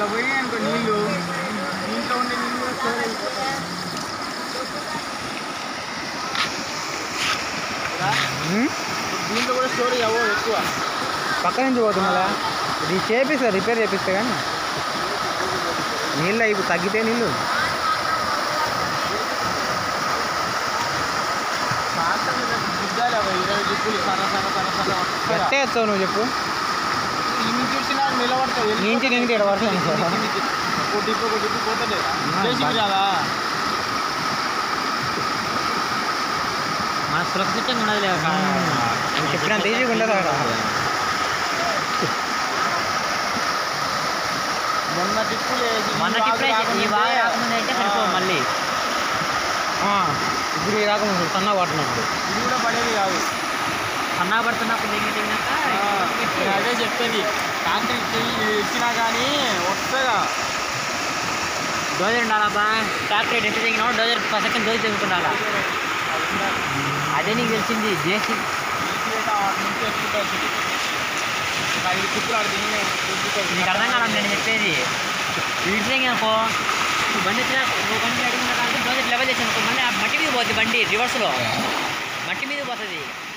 ఇట్లా పోయినాయి అనుకో నీళ్ళు దీంట్లో ఉండే నీళ్ళు కూడా స్టోర్ అయిపోతాయి ఉమ్? దీంట్లో కూడా స్టోర్ అవ్వవు ఎక్కువ పక్క నుంచి పోతుంది మళ్ళా ఇది చేపిస్తా రిపేర్ చేపిస్తే కానీ నీళ్ళు అయిపో తగ్గితే నీళ్ళు దిద్దాలి అవి ఇరవై దిక్కులు సన్న సన్న సన్న సన్న వస్తారా? ఎట్టే వచ్చావు నువ్వు చెప్పు ఈ నుంచి వచ్చినా నిలబడతాయి నీ నుంచి నేను ఇక్కడ పడతాను సార్. ఒక డిప్పు ఒక డిప్పు పోతుంది ఆ, జేసీబీ బా- రాదా మన సురక్షితంగా ఉండదు నేను చెప్పినంత ఈజీగా ఉండదు అక్కడ మొన్న టిప్పులు వేసి మన ఈ టిప్పులే వాగు ఈ బాగా రాకముందే, రాకముందు అయితే సరిపోవు ఆ, మళ్ళీ ఆ, ఇప్పుడు ఈ రాకుండా సన్న పడుతున్నప్పుడు ఇది కూడా పడేది కాదు సన్నా పడుతున్నప్పుడు దిగి దిగినాక ఆ, నేను అదే చెప్పేది కాంట్రాక్ట్ ఇచ్చినా కానీ వస్తుందా డోజర్ ఉండాలబ్బా ట్రాక్టర్ ఎంత దిగినావు డోజర్ సెకండ్ డోజర్ దిగుతుండాలా అదే నీకు తెలిసింది జేసీ ఐదు టిప్పులు ఆడ దిగినాయి దిగుతుంది. నీకు అర్థం కాలం నేను చెప్పేది వీడి దిగి అనుకో నువ్వు బండి వచ్చినా నువ్వు బండి అడిగిన కానీ డోజర్ లెవెల్ చేసి అనుకో మళ్ళీ ఆ మట్టి మీద పోతుంది బండి రివర్స్లో మట్టి మీద పోతుంది